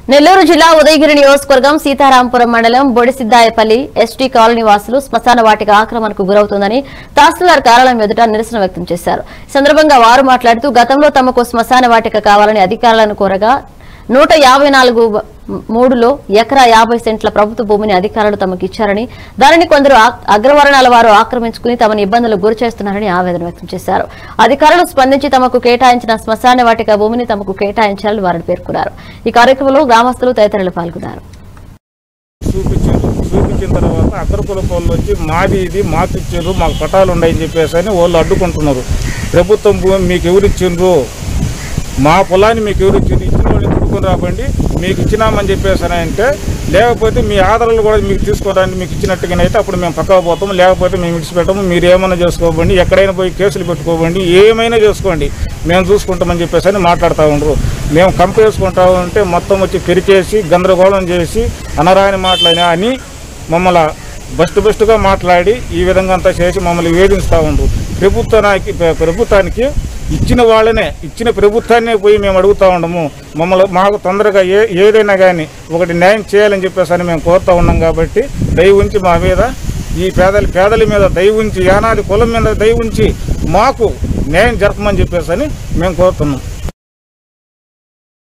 నెల్లూరు జిల్లా ఉదయగిరి నియోజకవర్గం సీతారాంపురం మండలం బొడిసిద్దాయపల్లి ఎస్టీ కాలనీ వాసులు శ్మశాన వాటిక ఆక్రమణకు గురవుతోందని తహసీల్దార్ కార్యాలయం ఎదుట నిరసన వ్యక్తం చేశారు ఈ సందర్భంగా వారు మాట్లాడుతూ గతంలో తమకు శ్మశాన వాటిక కావాలని అధికారులను కోరగా నూట యాభై నాలుగు మూడులో ఎకరా యాభై సెంట్ల ప్రభుత్వ భూమిని అధికారులు తమకు ఇచ్చారని దానిని కొందరు ఆ- అగ్రవర్ణాల వారు ఆక్రమించుకుని తమను ఇబ్బందులు గురి చేస్తున్నారని ఆవేదన వ్యక్తం చేశారు అధికారులు స్పందించి తమకు కేటాయించిన శ్మశాన వాటిక భూమిని తమకు కేటాయించాలని వారిని పేర్కొన్నారు ఈ కార్యక్రమంలో గ్రామస్తులు తదితరులు పాల్గొన్నారు చూపించారు చూపించిన తర్వాత అగ్రకుల వాళ్ళు వచ్చి మాది ఇది మాకు ఇచ్చారు మాకు పటాలు ఉన్నాయని చెప్పేసి అని వాళ్ళు అడ్డుకుంటున్నారు ప్రభుత్వం భూమి మీకు ఎవరు ఇచ్చిండ్రు మా పొలాన్ని మీకు ఎవరు ఇచ్చిండ్రు ఇచ్చిన వాళ్ళని కొడుకుని రాబండి మీకు ఇచ్చినామని చెప్పేసి అని అంటే లేకపోతే మీ ఆధారాలు కూడా మీకు తీసుకోవడానికి మీకు ఇచ్చినట్టుగానైతే అప్పుడు మేము పక్కకు పోతాము లేకపోతే మేము విడిచిపెట్టము మీరు ఏమైనా చేసుకోబండి ఎక్కడైనా పోయి కేసులు పెట్టుకోబండి ఏమైనా చేసుకోండి మేము చూసుకుంటామని చెప్పేసి అని మాట్లాడుతూ ఉండరు మేము కంప వేసుకుంటా ఉంటే మొత్తం వచ్చి పెరికేసి గందరగోళం చేసి అనరాని మాటలని అని మమ్మల్ని బెస్ట్ బెస్ట్గా మాట్లాడి ఈ విధంగా అంతా చేసి మమ్మల్ని వేధిస్తూ ఉండరు ప్రభుత్వానికి ప్రభుత్వానికి ఇచ్చిన వాళ్ళనే ఇచ్చిన ప్రభుత్వాన్నే పోయి మేము అడుగుతూ ఉండము మమ్మల్ని మాకు తొందరగా ఏ ఏదైనా కానీ ఒకటి న్యాయం చేయాలని చెప్పేసి అని మేము కోరుతూ ఉన్నాం కాబట్టి దయ ఉంచి మా మీద ఈ పేదల పేదల మీద దయ ఉంచి యానాది కులం మీద దయ ఉంచి మాకు న్యాయం జరపమని చెప్పేసి అని మేము కోరుతున్నాం